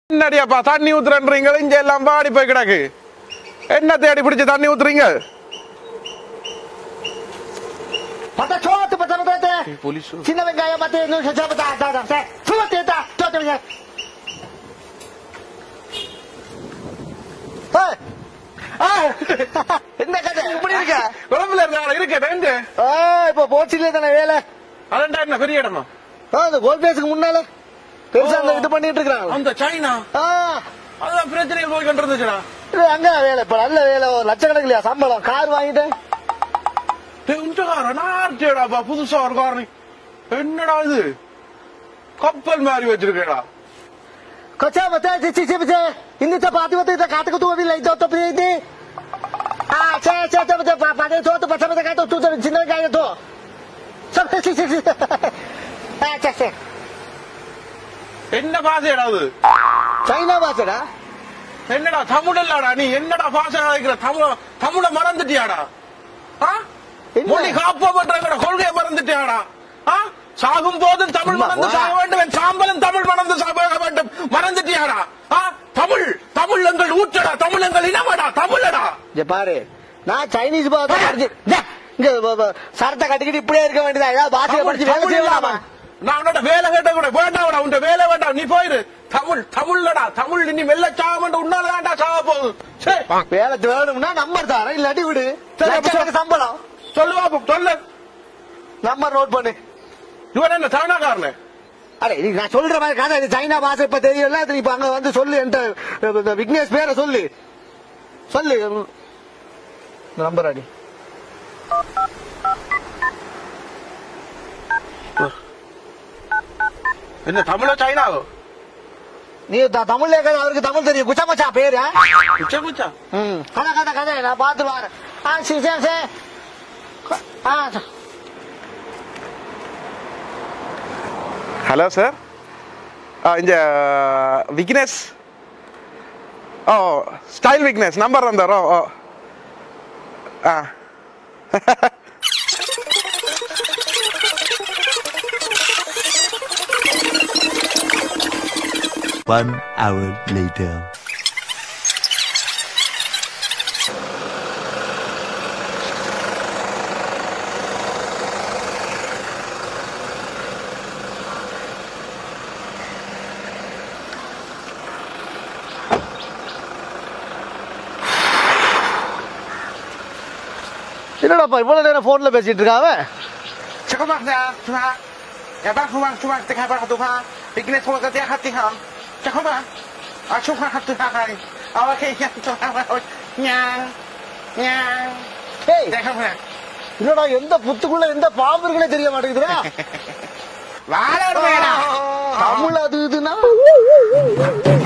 என்னடியாப்பா தண்ணி ஊத்துறன்றீங்க இங்க எல்லாம் வாடி போய் கிடக்கு என்ன தேடி பிடிச்சு தண்ணி ஊத்துறீங்க பத்த சோத்து பத்த பத்த போலீஸ் சின்ன வெங்காயம் பத்து இன்னும் சச்சா பத்தா தா தா சே சோத்து தா சோத்து வெங்காயம் ஏய். ஆ. என்ன கதை இப்படி இருக்க குழம்புல இருந்தாங்க இருக்கேன் எங்க ஆ, இப்ப போச்சுல தானே வேலை அதண்டா என்ன பெரிய இடமா ஆ, அந்த கோல் பேஸுக்கு முன்னால பெருசா அந்த இது பண்ணிட்டு இருக்காங்க அந்த சைனா அதான் பிரச்சனையில் போய் கொண்டு இருந்துச்சுடா அங்க வேலை இப்ப நல்ல வேலை ஒரு லட்சக்கணக்கிலையா சம்பளம் கார் வாங்கிட்டேன் நார்ச்சேடாப்பா புதுசா ஒரு காரணி என்னடா இது கப்பல் மாதிரி வச்சிருக்கேடா கொச்சா பத்தா சிச்சி சிச்சி இந்த பாத்தி பத்தி இந்த காத்துக்கு தூவி லை தோ தப்பி இது ஆ சே சே சே பத்தா பா பா தோ தோ பச்சா பத்தா காத்து தூ தோ சின்ன வெங்காயம் தோ சப் சி சி சி ஆ சே சே என்ன பாசையடா அது சைனா பாசடா என்னடா தமிழ் இல்லடா நீ என்னடா பாசை அழைக்கிற தமிழ தமிழ மறந்துட்டியாடா ஆ? என்ன? மொழி காப்போம்ன்ற கொள்கையை மறந்துட்டியாடா ஆ? சாகும் போதும் தமிழ் அம்மா, மறந்து வா. சாக வேண்டும் என் சாம்பலும் தமிழ் மறந்து சாக வேண்டும் மறந்துட்டியாடா ஆ? தமிழ் தமிழ் எங்கள் ஊற்றடா தமிழ் எங்கள் இனமடா தமிழடா இங்க பாரு நான் சைனீஸ் பாசை படிச்சு டே, இங்க ப- ப- சரத்தை கட்டிக்கிட்டு இப்படியே இருக்க வேண்டியதா ஏதாவது பாஷையை தமிழ், படிச்சு வேலை தமிழ் செய்யலாமா இல்லாம. நான் உன்னோட வேலை கேட்ட கூட வேண்டாம்டா உன் வேலை வேண்டாம் நீ போயிரு தமிழ் தமிழ்லடா தமிழ் நீ மெல்ல சாகமென்று உன்னாலதான்டா சாக போகுது சே, வேலை வேணும்னா நம்பர் தரேன் இல்லாட்டி விடு சரி, அப்ப லட்சக்கணக்கு சம்பளம் சொல்லு பாப்போம் சொல்லு நம்பர் நோட் பண்ணு இவன் என்ன சரணக்காரனே அடே நீ நான் சொல்ற மாதிரி கதை இது சைனா பாஷை இப்ப தெரியல அது இப்ப அங்க வந்து சொல்லு என்கிட்ட இந்த விக்னேஷ் பேரை சொல்லு சொல்லு நம்பர் அடி என்ன தமிழோ சைனாவோ நீ த- தமிழ்ல கேட்காத, அவருக்கு தமிழ் தெரியும் குச்சா மச்சா பேரு குச்சா குச்சா ம். கதை கதை கதை நான் பார்த்து வரேன் ஆ சரி சரி சரி ஆ சரி. ஹலோ சார் இங்க விக்னேஷ் ஓ ஸ்டைல் விக்னேஷ் நம்பர் தந்தார் ஓ ஓ ஆ One hour later. என்னடாப்பா இவ்வளவு நேரம் போன்ல பேசிட்டு இருக்காவ 잠깐만 야 주마 야봐 주마 주마 내가 봐 도가 비기네 소가 대 하티 함 잠깐만 아 주마 하트 하이 아 오케이 야 주마 냥 ஏய் 내가 보야 என்னடா எந்த புத்துக்குள்ள எந்த பாம்பு இருக்குன்னே தெரிய மாட்டேங்குதுடா வாழ தமிழ் அது இதுனா